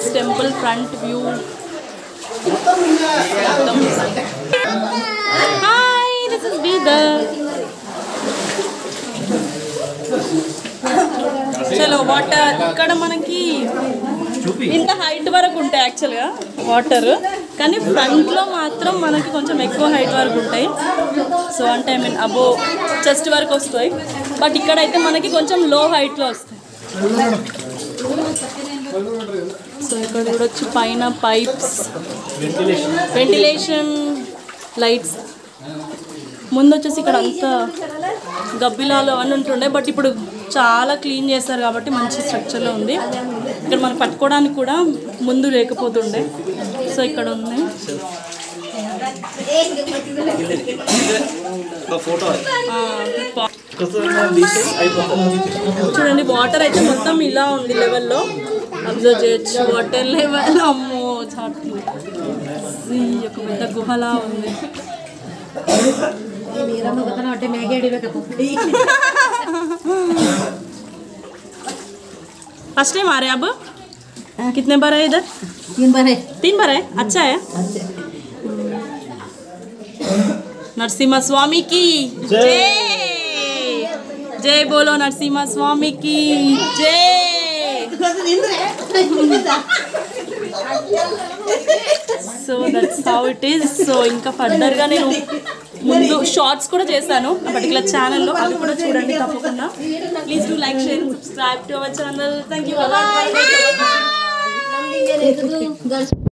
this temple front view hi this is Bidar చలో water ఇక్కడ మనకి ఇంత హైట్ వరకు ఉంటాయి యాక్చువల్గా వాటర్ కానీ ఫ్రంట్లో మాత్రం మనకి కొంచెం ఎక్కువ హైట్ వరకు ఉంటాయి సో అంటే ఐ మీన్ అబో చెస్ట్ వరకు వస్తాయి బట్ ఇక్కడైతే మనకి కొంచెం లో హైట్లో వస్తాయి సో ఇక్కడ చూడొచ్చు పైన పైప్స్ వెంటిలేషన్ లైట్స్ ముందు వచ్చేసి ఇక్కడ అంతా గబ్బిలాలు అవన్నీ ఉంటుండే బట్ ఇప్పుడు చాలా క్లీన్ చేస్తారు కాబట్టి మంచి స్ట్రక్చర్లో ఉంది ఇక్కడ మనం పట్టుకోవడానికి కూడా ముందు లేకపోతుండే సో ఇక్కడ ఉంది ఫోటో ఆ, పా- చూడండి వాటర్ అయితే మొత్తం ఇలా ఉంది లెవెల్లో అబ్జర్వ్ చేయొచ్చు వాటర్ లెవెల్ అమ్మో చాటు ఒక పెద్ద గుహలా ఉంది फर्स्ट टाइम आ रहे हैं अब कितने बार है इधर तीन बार है तीन बार है अच्छा है नरसिम्हा स्वामी की जय जय बोलो नरसिम्हा स्वामी की जय so that's how it is so ఇంకా ఫర్దర్గా నేను ముందు షార్ట్స్ కూడా చేశాను ఆ పర్టికులర్ ఛానల్లో అవి కూడా చూడండి తప్పకుండా please do like share subscribe to our channel thank you bye girls